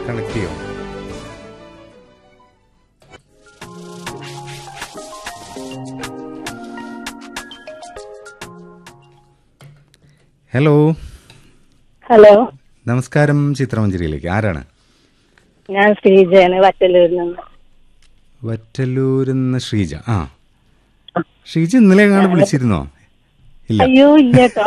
Connect ചെയ്യോ hello hello നമസ്കാരം ചിത്രമഞ്ചേരിയിലേക്ക് ആരാണ് ഞാൻ ശ്രീജയാണ് വറ്റലൂരിൽ നിന്ന് വറ്റല്ലൂരിന്ന് ശ്രീജ ആ ഷീജ ഇന്നലെ എങ്ങാണ്ട് വിളിച്ചിരുന്നോ ഇല്ല അയ്യോ ഇല്ല കേട്ടോ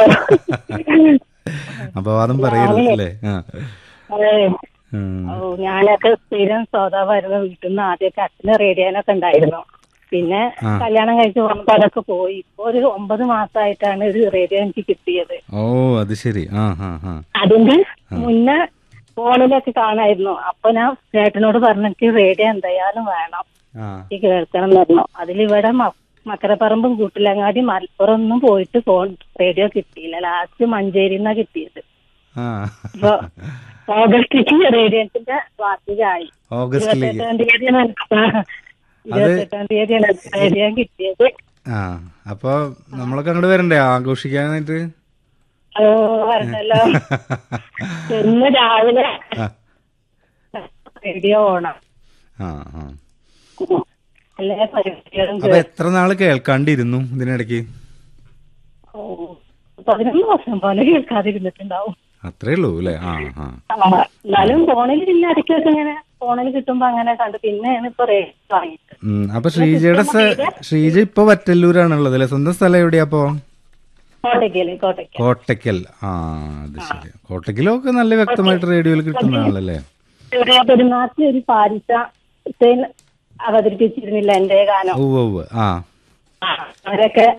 അപവാദം പറയരുത് അല്ലേ ആ അതെ. ഉം. ഓ, ഞാനൊക്കെ സ്ഥിരം ശ്രോതാവായിരുന്നു വീട്ടിൽ നിന്ന് ആദ്യമൊക്കെ അച്ഛന് റേഡിയോനൊക്കെ ഉണ്ടായിരുന്നു പിന്നെ ആ. കല്യാണം കഴിച്ച് പോകുമ്പോൾ അതൊക്കെ പോയി ഇപ്പൊ ഒരു ഒമ്പത് മാസമായിട്ടാണ് ഒരു റേഡിയോ എനിക്ക് കിട്ടിയത് ഓ അത് ശരി ആ ആ ആ അതിന്റെ മുന്നേ ഫോണിലൊക്കെ കാണായിരുന്നു അപ്പൊ ഞാൻ ചേട്ടനോട് പറഞ്ഞു എനിക്ക് റേഡിയോ എന്തായാലും വേണം ആ എനിക്ക് കേൾക്കണം എന്ന് പറഞ്ഞു അതിലിവിടെ മ- മക്കരപ്പറമ്പും കൂട്ടിലങ്ങാടി മലപ്പുറം ഒന്നും പോയിട്ട് ഫോൺ റേഡിയോ കിട്ടിയില്ല ലാസ്റ്റ് മഞ്ചേരിന്നാ കിട്ടിയത് ആ അപ്പൊ ഓഗസ്റ്റിക്ക് റേഡിയത്തിന്റെ വാർത്തയായി ഓഗസ്റ്റിലേക്ക് ഇരുപത്തെട്ടാം തീയതിയാണ് ഇരുപത്തെട്ടാം തീയതിയാണ് റേഡിയോ കിട്ടിയത് ആ അപ്പൊ നമ്മളൊക്കെ അങ്ങോട്ട് വരണ്ടേ ആഘോഷിക്കാനായിട്ട് ഓ വരണല്ലോ ഇന്ന് രാവിലെ ആ റേഡിയോ ഓണം ആ ആ എല്ലാ പരിപാടികളും അപ്പൊ എത്ര നാള് കേൾക്കാണ്ടിരുന്നു ഇതിനിടയ്ക്ക് ഓ, പതിനൊന്ന് വർഷം പോലെ കേൾക്കാതിരുന്നിട്ടുണ്ടാവും അത്രേ ഉള്ളൂ അല്ലേ ആ ആ ആ, എന്നാലും ഫോണിൽ പിന്നെ ഇടയ്ക്കൊക്കെ ഇങ്ങനെ ഫോണിൽ കിട്ടുമ്പോ അങ്ങനെ കണ്ടു പിന്നെയാണ് ഇപ്പൊ റേഡിയോ വാങ്ങിയത് ഉം, അപ്പൊ ശ്രീജയുടെ സ- ശ്രീജ ഇപ്പൊ വറ്റല്ലൂരാണുള്ളത് അല്ലെ സ്വന്തം സ്ഥലം എവിടെയാ അപ്പൊ കോട്ടയ്ക്കല് കോട്ടയ്ക്ക് കോട്ടയ്ക്കൽ ആ അത് ശരി കോട്ടയ്ക്കലൊക്കെ നല്ല വ്യക്തമായിട്ട് റേഡിയോയിൽ കിട്ടുന്നതാണല്ലേ ചെറിയ പെരുന്നാൾക്ക് ഒരു പാരിച്ച ഹുസൈൻ അവതരിപ്പിച്ചിരുന്നില്ല എന്റെ ഗാനം ഉവ്വ് ഉവ്വ് ആ ആ, അവരൊക്കെ